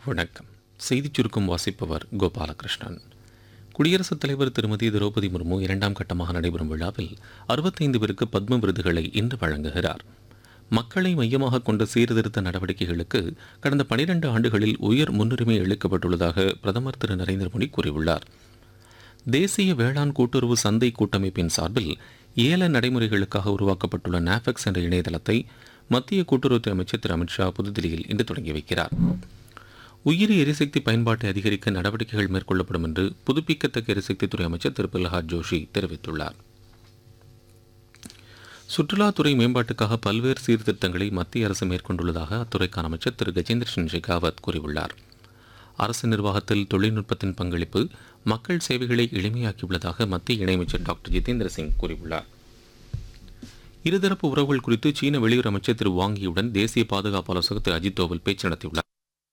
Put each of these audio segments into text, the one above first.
வணக்கம் செய்திச் சுருக்கம் வாசிப்பவர் கோபாலகிருஷ்ணன் குடியரசுத் தலைவர் திருமதி திரௌபதி முர்மு இரண்டாம் கட்டமாக நடைபெறும் விழாவில் அறுபத்தைந்து பேருக்கு பத்ம விருதுகளை இன்று வழங்குகிறார் மக்களை மையமாக கொண்ட சீர்திருத்த நடவடிக்கைகளுக்கு கடந்த பனிரெண்டு ஆண்டுகளில் உயர் முன்னுரிமை அளிக்கப்பட்டுள்ளதாக பிரதமர் திரு நரேந்திர மோடி கூறியுள்ளார் தேசிய வேளாண் கூட்டுறவு சந்தை கூட்டமைப்பின் சார்பில் ஏல நடைமுறைகளுக்காக உருவாக்கப்பட்டுள்ள நாஃபெக்ஸ் என்ற இணையதளத்தை மத்திய கூட்டுறவுத்துறை அமைச்சர் திரு அமித்ஷா புதுதில்லியில் இன்று தொடங்கி வைக்கிறார் உயிரி எரிசக்தி பயன்பாட்டை அதிகரிக்க நடவடிக்கைகள் மேற்கொள்ளப்படும் என்று புதுப்பிக்கத்தக்க எரிசக்தித்துறை அமைச்சர் திரு பிரகலாத் ஜோஷி தெரிவித்துள்ளார் சுற்றுலாத்துறை மேம்பாட்டுக்காக பல்வேறு சீர்திருத்தங்களை மத்திய அரசு மேற்கொண்டுள்ளதாக அத்துறைக்கான அமைச்சர் திரு கஜேந்திர சிங் ஷெகாவத் கூறியுள்ளார் அரசு நிர்வாகத்தில் தொழில்நுட்பத்தின் பங்களிப்பு மக்கள் சேவைகளை எளிமையாக்கியுள்ளதாக மத்திய இணையமைச்சர் டாக்டர் ஜிதேந்திர சிங் கூறியுள்ளார் இருதரப்பு உறவுகள் குறித்து சீன வெளியுறவு அமைச்சர் திரு வாங்கியுடன் தேசிய பாதுகாப்பு ஆலோசகர் திரு அஜித் தோவல் பேச்சு நடத்தியுள்ளார்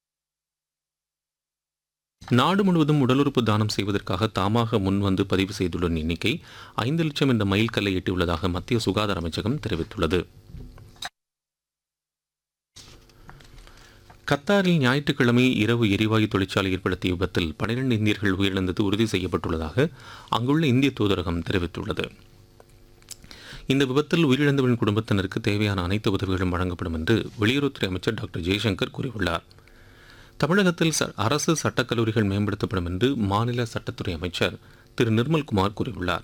நாடு முழுவதும் உடல் உறுப்பு தானம் செய்வதற்காக தாமாக முன்வந்து பதிவு செய்துள்ள எண்ணிக்கை ஐந்து லட்சம் என்ற மைல்கல்லை எட்டியுள்ளதாக மத்திய சுகாதார அமைச்சகம் தெரிவித்துள்ளது கத்தாரில் ஞாயிற்றுக்கிழமை இரவு எரிவாயு தொழிற்சாலை ஏற்படுத்திய விபத்தில் பனிரெண்டு இந்தியர்கள் உயிரிழந்தது உறுதி செய்யப்பட்டுள்ளதாக அங்குள்ள இந்திய தூதரகம் தெரிவித்துள்ளது இந்த விபத்தில் உயிரிழந்தவரின் குடும்பத்தினருக்கு தேவையான அனைத்து உதவிகளும் வழங்கப்படும் என்று வெளியுறவுத்துறை அமைச்சர் டாக்டர் ஜெய்சங்கர் கூறியுள்ளார் தமிழகத்தில் ச- அரசு சட்டக்கல்லூரிகள் மேம்படுத்தப்படும் என்று மாநில சட்டத்துறை அமைச்சர் திரு நிர்மல்குமார் கூறியுள்ளார்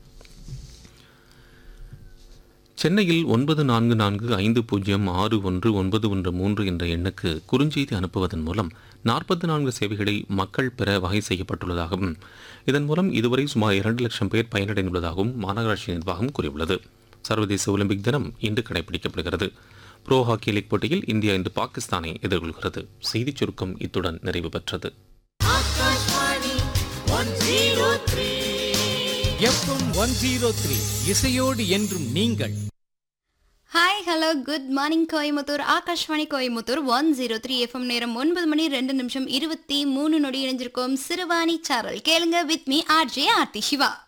சென்னையில் ஒன்பது நான்கு நான்கு ஐந்து பூஜ்ஜியம் ஆறு ஒன்று ஒன்பது ஒன்று மூன்று என்ற எண்ணுக்கு குறுஞ்செய்தி அனுப்புவதன் மூலம் நாற்பத்தி நான்கு சேவைகளை மக்கள் பெற வகை செய்யப்பட்டுள்ளதாகவும் இதன் மூலம் இதுவரை சுமார் இரண்டு லட்சம் பேர் பயனடைந்துள்ளதாகவும் மாநகராட்சி நிர்வாகம் கூறியுள்ளது சர்வதேச ஒலிம்பிக் தினம் இன்று கடைபிடிக்கப்படுகிறது ப்ரோ ஹாக்கி லீக் போட்டியில் இந்தியா இன்று பாகிஸ்தானை எதிர்கொள்கிறது செய்திச் சுருக்கம் இத்துடன் நிறைவு பெற்றது எஃப்எம் ஒன் ஜீரோ த்ரீ இசையோடு என்றும் நீங்கள் hi hello good morning Coimbatore Akashvani Coimbatore one zero three FM நேரம் ஒன்பது மணி ரெண்டு நிமிஷம் இருபத்தி மூணு நொடி இணைஞ்சிருக்கோம் சிறுவாணி சாரல் கேளுங்க with me RJ Aarthi Siva